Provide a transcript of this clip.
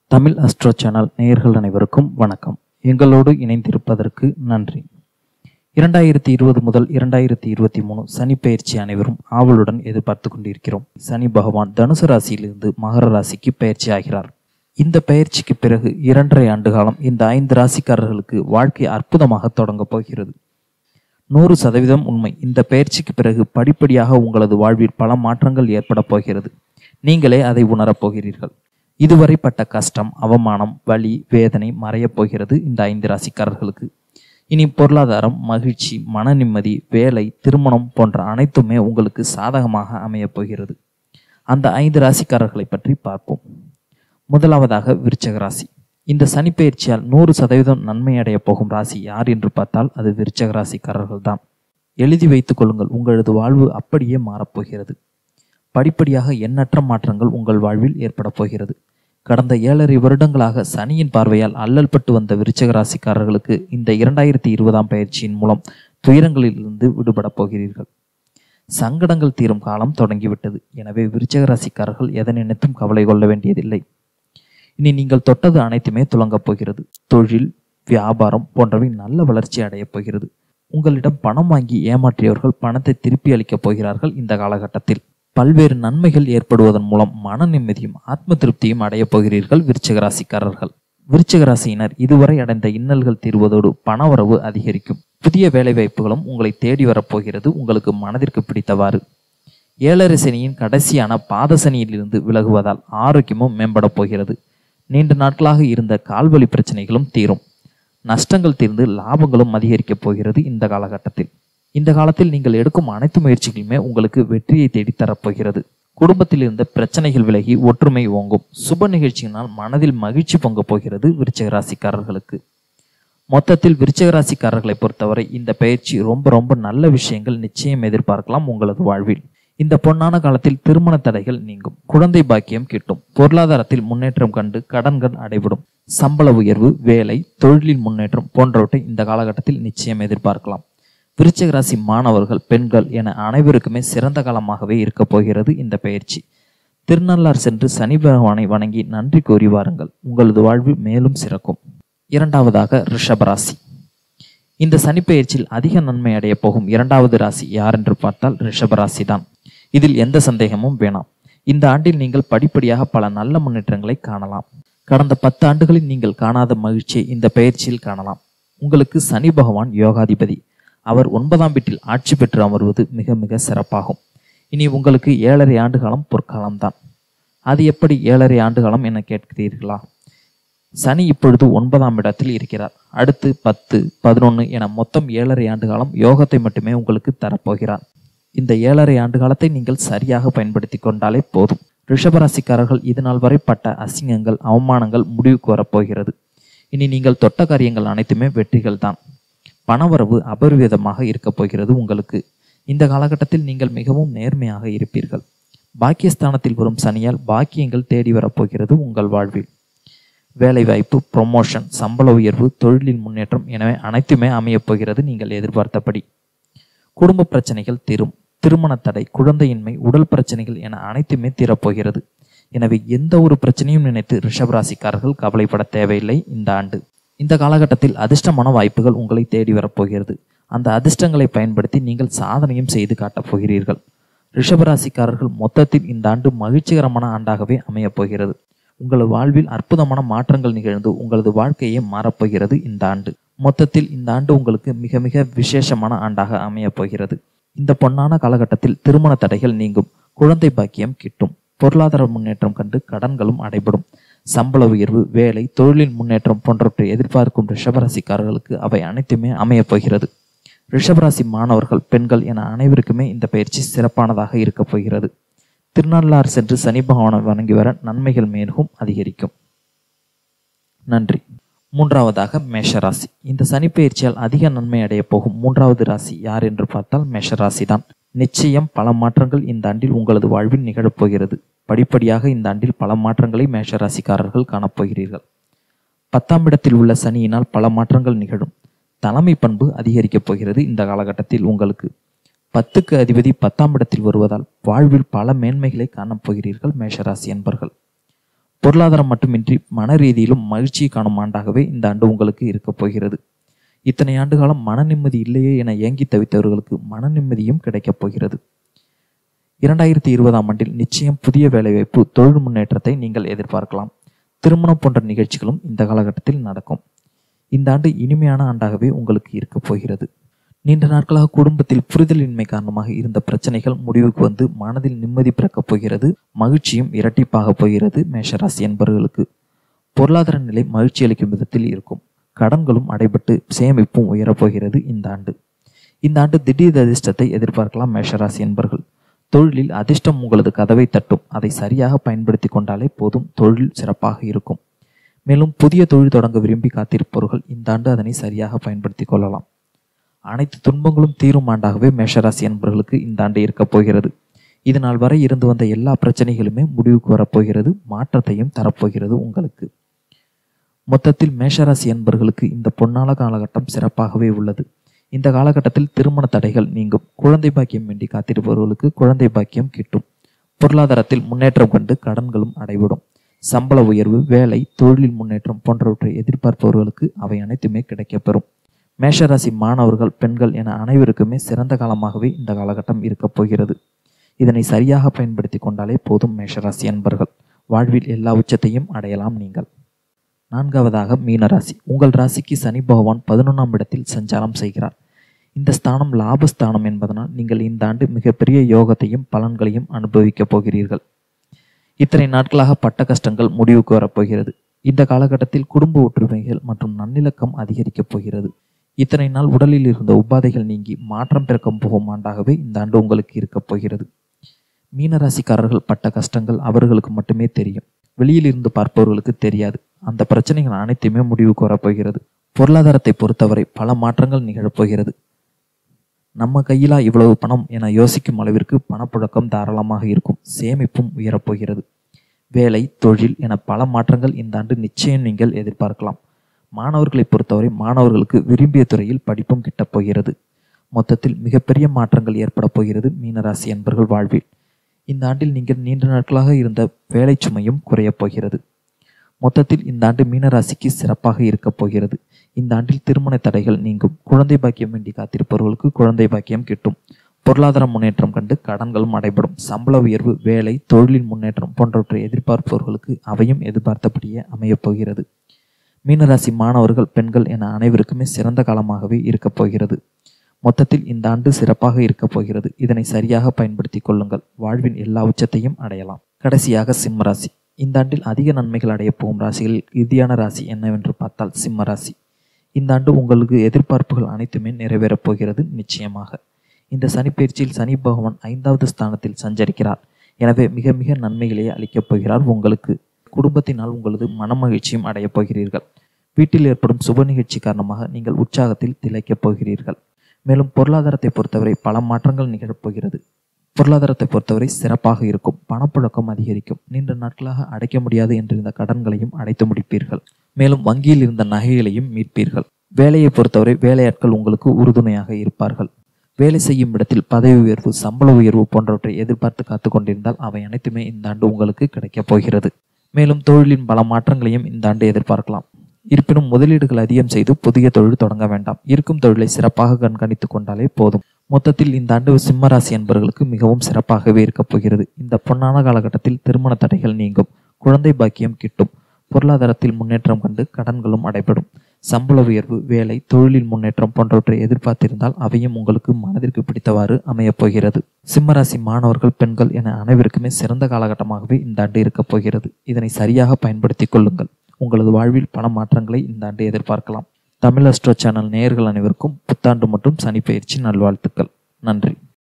Tamil astro channel நேயர்கள் அனைவருக்கும் வணக்கம் எங்களோடு இணைந்திருப்பதற்கு நன்றி இரண்டாயிரத்தி இருபது முதல் இரண்டாயிரத்தி இருபத்தி மூணு சனி பயிற்சி அனைவரும் ஆவலுடன் எதிர்பார்த்து கொண்டிருக்கிறோம் சனி பகவான் தனுசு ராசியிலிருந்து மகர ராசிக்கு பயிற்சி ஆகிறார் இந்த பயிற்சிக்கு பிறகு இரண்டரை ஆண்டு காலம் இந்த ஐந்து ராசிக்காரர்களுக்கு வாழ்க்கை அற்புதமாக தொடங்கப் போகிறது நூறு சதவீதம் உண்மை இந்த பயிற்சிக்கு பிறகு படிப்படியாக உங்களது வாழ்வில் பல மாற்றங்கள் ஏற்பட போகிறது நீங்களே அதை உணரப் போகிறீர்கள் இதுவரை பட்ட கஷ்டம் அவமானம் வலி வேதனை மறையப் போகிறது இந்த ஐந்து ராசிக்காரர்களுக்கு இனி பொருளாதாரம் மகிழ்ச்சி மன நிம்மதி வேலை திருமணம் போன்ற அனைத்துமே உங்களுக்கு சாதகமாக அமையப் போகிறது அந்த ஐந்து ராசிக்காரர்களை பற்றி பார்ப்போம் முதலாவதாக விருச்சக ராசி இந்த சனி பயிற்சியால் நூறு சதவீதம் நன்மை அடைய போகும் ராசி யார் என்று பார்த்தால் அது விருச்சக ராசிக்காரர்கள் தான் எழுதி வைத்துக் கொள்ளுங்கள் உங்களது வாழ்வு அப்படியே மாறப்போகிறது படிப்படியாக எண்ணற்ற மாற்றங்கள் உங்கள் வாழ்வில் ஏற்பட போகிறது கடந்த ஏழரை வருடங்களாக சனியின் பார்வையால் அல்லல் பட்டு வந்த விருச்சக ராசிக்காரர்களுக்கு இந்த இரண்டாயிரத்தி இருபதாம் பயிற்சியின் மூலம் துயரங்களிலிருந்து விடுபடப் போகிறீர்கள் சங்கடங்கள் தீரும் காலம் தொடங்கிவிட்டது எனவே விருச்சக ராசிக்காரர்கள் எதை நினைத்தும் கவலை கொள்ள வேண்டியதில்லை இனி நீங்கள் தொட்டது அனைத்துமே துலங்கப் போகிறது தொழில் வியாபாரம் போன்றவை நல்ல வளர்ச்சி அடையப் போகிறது உங்களிடம் பணம் வாங்கி ஏமாற்றியவர்கள் பணத்தை திருப்பி அளிக்கப் போகிறார்கள் இந்த காலகட்டத்தில் பல்வேறு நன்மைகள் ஏற்படுவதன் மூலம் மன நிம்மதியும் ஆத்ம திருப்தியும் அடையப் போகிறீர்கள் விருச்சிக ராசிக்காரர்கள் விருச்சிக ராசியினர் இதுவரை அடைந்த இன்னல்கள் தீர்வதோடு பணவரவு அதிகரிக்கும் புதிய வேலைவாய்ப்புகளும் உங்களை தேடி வரப்போகிறது உங்களுக்கு மனதிற்கு பிடித்தவாறு ஏழரை சனியின் கடைசியான பாத சனியிலிருந்து விலகுவதால் ஆரோக்கியமும் மேம்படப் போகிறது நீண்ட நாட்களாக இருந்த கால்வலி பிரச்சனைகளும் தீரும் நஷ்டங்கள் தீர்ந்து லாபங்களும் அதிகரிக்கப் போகிறது இந்த காலகட்டத்தில் இந்த காலத்தில் நீங்கள் எடுக்கும் அனைத்து முயற்சிகளுமே உங்களுக்கு வெற்றியை தேடி தரப்போகிறது குடும்பத்தில் இருந்த பிரச்சனைகள் விலகி ஒற்றுமை ஓங்கும் சுப நிகழ்ச்சியினால் மனதில் மகிழ்ச்சி பொங்கப் போகிறது விருச்சிக ராசிக்காரர்களுக்கு மொத்தத்தில் விருச்சிக ராசிக்காரர்களை பொறுத்தவரை இந்த பயிற்சி ரொம்ப ரொம்ப நல்ல விஷயங்கள் நிச்சயம் எதிர்பார்க்கலாம் உங்களது வாழ்வில் இந்த பொன்னான காலத்தில் திருமண தடைகள் நீங்கும் குழந்தை பாக்கியம் கிட்டும் பொருளாதாரத்தில் முன்னேற்றம் கண்டு கடன்கள் அடைபடும் சம்பள உயர்வு வேலை தொழிலில் முன்னேற்றம் போன்றவற்றை இந்த காலகட்டத்தில் நிச்சயம் எதிர்பார்க்கலாம் விருச்சிக ராசி மாணவர்கள் பெண்கள் என அனைவருக்குமே சிறந்த காலமாகவே இருக்கப் போகிறது இந்த பயிற்சி திருநள்ளார் சென்று சனி பகவானை வணங்கி நன்றி கூறி வாருங்கள் உங்களது வாழ்வு மேலும் சிறக்கும் இரண்டாவதாக ரிஷபராசி இந்த சனி பயிற்சியில் அதிக நன்மை அடைய போகும் இரண்டாவது ராசி யார் என்று பார்த்தால் ரிஷபராசி தான் இதில் எந்த சந்தேகமும் வேணாம் இந்த ஆண்டில் நீங்கள் படிப்படியாக பல நல்ல முன்னேற்றங்களை காணலாம் கடந்த பத்து ஆண்டுகளில் நீங்கள் காணாத மகிழ்ச்சியை இந்த பயிற்சியில் காணலாம் உங்களுக்கு சனி பகவான் யோகாதிபதி அவர் ஒன்பதாம் வீட்டில் ஆட்சி பெற்று அமர்வது மிக மிக சிறப்பாகும் இனி உங்களுக்கு ஏழரை ஆண்டு காலம் பொற்காலம்தான் அது எப்படி ஏழரை ஆண்டு காலம் என கேட்கிறீர்களா சனி இப்பொழுது ஒன்பதாம் இடத்தில் இருக்கிறார் அடுத்து பத்து பதினொன்று என மொத்தம் ஏழரை ஆண்டு காலம் யோகத்தை மட்டுமே உங்களுக்கு தரப்போகிறார் இந்த ஏழரை ஆண்டு காலத்தை நீங்கள் சரியாக பயன்படுத்தி கொண்டாலே போதும் ரிஷபராசிக்காரர்கள் இதுநாள் வரை பட்ட அசிங்கங்கள் அவமானங்கள் முடிவுக்கு வரப்போகிறது இனி நீங்கள் தொட்ட காரியங்கள் அனைத்துமே வெற்றிகள் தான் பணவரவு அபரிவிதமாக இருக்கப் போகிறது உங்களுக்கு இந்த காலகட்டத்தில் நீங்கள் மிகவும் நேர்மையாக இருப்பீர்கள் பாக்கியஸ்தானத்தில் வரும் சனியால் பாக்கியங்கள் தேடி வரப்போகிறது உங்கள் வாழ்வில் வேலைவாய்ப்பு ப்ரொமோஷன் சம்பள உயர்வு தொழிலின் முன்னேற்றம் எனவே அனைத்துமே அமையப் போகிறது நீங்கள் எதிர்பார்த்தபடி குடும்ப பிரச்சனைகள் தீரும் திருமண தடை குழந்தையின்மை உடல் பிரச்சனைகள் என அனைத்துமே தீரப்போகிறது எனவே எந்த ஒரு பிரச்சனையும் நினைத்து ரிஷபராசிக்காரர்கள் கவலைப்பட தேவையில்லை இந்த ஆண்டு இந்த காலகட்டத்தில் அதிர்ஷ்டமான வாய்ப்புகள் உங்களை தேடி வரப்போகிறது அந்த அதிர்ஷ்டங்களை பயன்படுத்தி நீங்கள் சாதனையும் செய்து காட்டப் போகிறீர்கள் ரிஷபராசிக்காரர்கள் மொத்தத்தில் இந்த ஆண்டு மகிழ்ச்சிகரமான ஆண்டாகவே அமையப் போகிறது உங்களது வாழ்வில் அற்புதமான மாற்றங்கள் நிகழ்ந்து உங்களது வாழ்க்கையே மாறப்போகிறது இந்த ஆண்டு மொத்தத்தில் இந்த ஆண்டு உங்களுக்கு மிக மிக விசேஷமான ஆண்டாக அமையப் போகிறது இந்த பொன்னான காலகட்டத்தில் திருமண தடைகள் நீங்கும் குழந்தை பாக்கியம் கிட்டும் பொருளாதார முன்னேற்றம் கண்டு கடன்களும் அடைபடும் சம்பள உயர்வு வேலை தொழிலின் முன்னேற்றம் போன்றவற்றை எதிர்பார்க்கும் ரிஷபராசிக்காரர்களுக்கு அவை அனைத்துமே அமையப் போகிறது ரிஷபராசி மாணவர்கள் பெண்கள் என அனைவருக்குமே இந்த பயிற்சி சிறப்பானதாக இருக்கப் போகிறது திருநள்ளார் சென்று சனி பகவானை வணங்கி வர நன்மைகள் மேலும் அதிகரிக்கும் நன்றி மூன்றாவதாக மேஷராசி இந்த சனி பயிற்சியால் அதிக நன்மை அடைய போகும் மூன்றாவது ராசி யார் என்று பார்த்தால் மேஷராசி தான் நிச்சயம் பல மாற்றங்கள் இந்த ஆண்டில் உங்களது வாழ்வில் நிகழப்போகிறது படிப்படியாக இந்த ஆண்டில் பல மாற்றங்களை மேஷராசிக்காரர்கள் காணப்போகிறீர்கள் பத்தாம் இடத்தில் உள்ள சனியினால் பல மாற்றங்கள் நிகழும் தலைமை பண்பு அதிகரிக்கப் போகிறது இந்த காலகட்டத்தில் உங்களுக்கு பத்துக்கு அதிபதி பத்தாம் இடத்தில் வருவதால் வாழ்வில் பல மேன்மைகளை காணப்போகிறீர்கள் மேஷராசி என்பர்கள் பொருளாதாரம் மட்டுமின்றி மன ரீதியிலும் மகிழ்ச்சியை காணும் ஆண்டாகவே இந்த ஆண்டு உங்களுக்கு இருக்கப் போகிறது இத்தனை ஆண்டு காலம் மன நிம்மதி இல்லையே என ஏங்கி தவித்தவர்களுக்கு மன நிம்மதியும் கிடைக்கப் போகிறது இரண்டாயிரத்தி இருபதாம் ஆண்டில் நிச்சயம் புதிய வேலைவாய்ப்பு தொழில் முன்னேற்றத்தை நீங்கள் எதிர்பார்க்கலாம் திருமணம் போன்ற நிகழ்ச்சிகளும் இந்த காலகட்டத்தில் நடக்கும் இந்த ஆண்டு இனிமையான ஆண்டாகவே உங்களுக்கு இருக்கப் போகிறது நீண்ட நாட்களாக குடும்பத்தில் புரிதலின்மை காரணமாக இருந்த பிரச்சனைகள் முடிவுக்கு வந்து மனதில் நிம்மதி பிறக்கப் போகிறது மகிழ்ச்சியும் இரட்டிப்பாக போகிறது மேஷராசி என்பவர்களுக்கு பொருளாதார நிலை மகிழ்ச்சி அளிக்கும் விதத்தில் இருக்கும் கடன்களும் அடைபட்டு சேமிப்பும் உயரப்போகிறது இந்த ஆண்டு இந்த ஆண்டு திடீர் அதிர்ஷ்டத்தை எதிர்பார்க்கலாம் மேஷராசி என்பர்கள் தொழிலில் அதிர்ஷ்டம் உங்களது கதவை தட்டும் அதை சரியாக பயன்படுத்தி கொண்டாலே போதும் தொழில் சிறப்பாக இருக்கும் மேலும் புதிய தொழில் தொடங்க விரும்பி காத்திருப்பவர்கள் இந்த ஆண்டு அதனை சரியாக பயன்படுத்தி கொள்ளலாம் அனைத்து துன்பங்களும் தீரும் ஆண்டாகவே மேஷராசி என்பவர்களுக்கு இந்த ஆண்டு இருக்கப் போகிறது இது நாள் வரை இருந்து வந்த எல்லா பிரச்சனைகளுமே முடிவுக்கு வரப்போகிறது மாற்றத்தையும் தரப்போகிறது உங்களுக்கு மொத்தத்தில் மேஷராசி என்பவர்களுக்கு இந்த பொன்னால காலகட்டம் சிறப்பாகவே உள்ளது இந்த காலகட்டத்தில் திருமண தடைகள் நீங்கும் குழந்தை பாக்கியம் வேண்டி காத்திருப்பவர்களுக்கு குழந்தை பாக்கியம் கிட்டும் பொருளாதாரத்தில் முன்னேற்றம் கண்டு கடன்களும் அடைவிடும் சம்பள உயர்வு வேலை தொழிலில் முன்னேற்றம் போன்றவற்றை எதிர்பார்ப்பவர்களுக்கு அவை அனைத்துமே கிடைக்கப்பெறும் மேஷராசி மாணவர்கள் பெண்கள் என அனைவருக்குமே சிறந்த காலமாகவே இந்த காலகட்டம் இருக்கப் போகிறது இதனை சரியாக பயன்படுத்தி கொண்டாலே போதும் மேஷராசி என்பர்கள் வாழ்வில் எல்லா உச்சத்தையும் அடையலாம் நீங்கள் நான்காவதாக மீனராசி உங்கள் ராசிக்கு சனி பகவான் பதினொன்றாம் இடத்தில் சஞ்சாரம் செய்கிறார் இந்த ஸ்தானம் லாபஸ்தானம் என்பதனால் நீங்கள் இந்த ஆண்டு மிகப்பெரிய யோகத்தையும் பலன்களையும் அனுபவிக்கப் போகிறீர்கள் இத்தனை நாட்களாக பட்ட கஷ்டங்கள் முடிவுக்கு வரப்போகிறது இந்த காலகட்டத்தில் குடும்ப ஒற்றுமைகள் மற்றும் நன்னிலக்கம் அதிகரிக்கப் போகிறது இத்தனை நாள் உடலில் இருந்த உபாதைகள் நீங்கி மாற்றம் பிறக்கம் போகும் ஆண்டாகவே இந்த ஆண்டு உங்களுக்கு இருக்கப் போகிறது மீனராசிக்காரர்கள் பட்ட கஷ்டங்கள் அவர்களுக்கு மட்டுமே தெரியும் வெளியில் இருந்து பார்ப்பவர்களுக்கு தெரியாது அந்த பிரச்சனைகள் அனைத்துமே முடிவுக்கு வரப்போகிறது பொருளாதாரத்தை பொறுத்தவரை பல மாற்றங்கள் நிகழப்போகிறது நம்ம கையிலா இவ்வளவு பணம் என யோசிக்கும் அளவிற்கு பணப்புழக்கம் தாராளமாக இருக்கும் சேமிப்பும் உயரப்போகிறது வேலை தொழில் என பல மாற்றங்கள் இந்த ஆண்டு நிச்சயம் நீங்கள் எதிர்பார்க்கலாம் மாணவர்களை பொறுத்தவரை மாணவர்களுக்கு விரும்பிய துறையில் படிப்பும் கிட்டப் போகிறது மொத்தத்தில் மிகப்பெரிய மாற்றங்கள் ஏற்பட போகிறது மீனராசி என்பர்கள் வாழ்வில் இந்த ஆண்டில் நீங்கள் நீண்ட நாட்களாக இருந்த வேலை சுமையும் குறையப் போகிறது மொத்தத்தில் இந்த ஆண்டு மீனராசிக்கு சிறப்பாக இருக்கப் போகிறது இந்த ஆண்டில் திருமண தடைகள் நீங்கும் குழந்தை பாக்கியம் வேண்டி காத்திருப்பவர்களுக்கு குழந்தை பாக்கியம் கிட்டும் பொருளாதார முன்னேற்றம் கண்டு கடன்களும் அடைபடும் சம்பள உயர்வு வேலை தொழிலின் முன்னேற்றம் போன்றவற்றை எதிர்பார்ப்பவர்களுக்கு அவையும் எதிர்பார்த்தபடியே அமையப் போகிறது மீனராசி மாணவர்கள் பெண்கள் என அனைவருக்குமே சிறந்த காலமாகவே இருக்கப் போகிறது மொத்தத்தில் இந்த ஆண்டு சிறப்பாக இருக்கப் போகிறது இதனை சரியாக பயன்படுத்திக் கொள்ளுங்கள் வாழ்வின் எல்லா உச்சத்தையும் அடையலாம் கடைசியாக சிம்ம ராசி இந்த ஆண்டில் அதிக நன்மைகள் அடைய போகும் ராசிகளில் இறுதியான ராசி என்னவென்று பார்த்தால் சிம்ம ராசி இந்த ஆண்டு உங்களுக்கு எதிர்பார்ப்புகள் அனைத்துமே நிறைவேறப் போகிறது நிச்சயமாக இந்த சனிப்பயிற்சியில் சனி பகவான் ஐந்தாவது ஸ்தானத்தில் சஞ்சரிக்கிறார் எனவே மிக மிக நன்மைகளையே அளிக்கப் போகிறார் உங்களுக்கு குடும்பத்தினால் உங்களது மனமகிழ்ச்சியும் அடையப் போகிறீர்கள் வீட்டில் ஏற்படும் சுப நிகழ்ச்சி காரணமாக நீங்கள் உற்சாகத்தில் திளைக்கப் போகிறீர்கள் மேலும் பொருளாதாரத்தை பொறுத்தவரை பல மாற்றங்கள் நிகழப்போகிறது பொருளாதாரத்தை பொறுத்தவரை சிறப்பாக இருக்கும் பணப்புழக்கம் அதிகரிக்கும் நீண்ட நாட்களாக அடைக்க முடியாது என்றிருந்த கடன்களையும் அடைத்து முடிப்பீர்கள் மேலும் வங்கியில் இருந்த நகைகளையும் மீட்பீர்கள் வேலையை பொறுத்தவரை வேலையாட்கள் உங்களுக்கு உறுதுணையாக இருப்பார்கள் வேலை செய்யும் இடத்தில் பதவி உயர்வு சம்பள உயர்வு போன்றவற்றை எதிர்பார்த்து காத்து கொண்டிருந்தால் அவை அனைத்துமே இந்த ஆண்டு உங்களுக்கு கிடைக்கப் போகிறது மேலும் தொழிலின் பல மாற்றங்களையும் இந்த ஆண்டு எதிர்பார்க்கலாம் இருப்பினும் முதலீடுகள் அதிகம் செய்து புதிய தொழில் தொடங்க வேண்டாம் இருக்கும் தொழிலை சிறப்பாக கண்காணித்துக் கொண்டாலே போதும் மொத்தத்தில் இந்த ஆண்டு சிம்மராசி என்பவர்களுக்கு மிகவும் சிறப்பாகவே இருக்கப் போகிறது இந்த பொன்னான காலகட்டத்தில் திருமண தடைகள் நீங்கும் குழந்தை பாக்கியம் கிட்டும் பொருளாதாரத்தில் முன்னேற்றம் கண்டு கடன்களும் அடைபடும் சம்பள உயர்வு வேலை தொழிலில் முன்னேற்றம் போன்றவற்றை எதிர்பார்த்திருந்தால் அவையும் உங்களுக்கு மனதிற்கு பிடித்தவாறு அமையப் போகிறது சிம்மராசி மாணவர்கள் பெண்கள் என அனைவருக்குமே சிறந்த காலகட்டமாகவே இந்த ஆண்டு இருக்கப் போகிறது இதனை சரியாக பயன்படுத்திக் கொள்ளுங்கள் உங்களது வாழ்வில் பல மாற்றங்களை இந்த ஆண்டு எதிர்பார்க்கலாம் தமிழ் அஸ்ட்ரோ சேனல் நேயர்கள் அனைவருக்கும் புத்தாண்டு மற்றும் சனி பயிற்சி நல்வாழ்த்துக்கள் நன்றி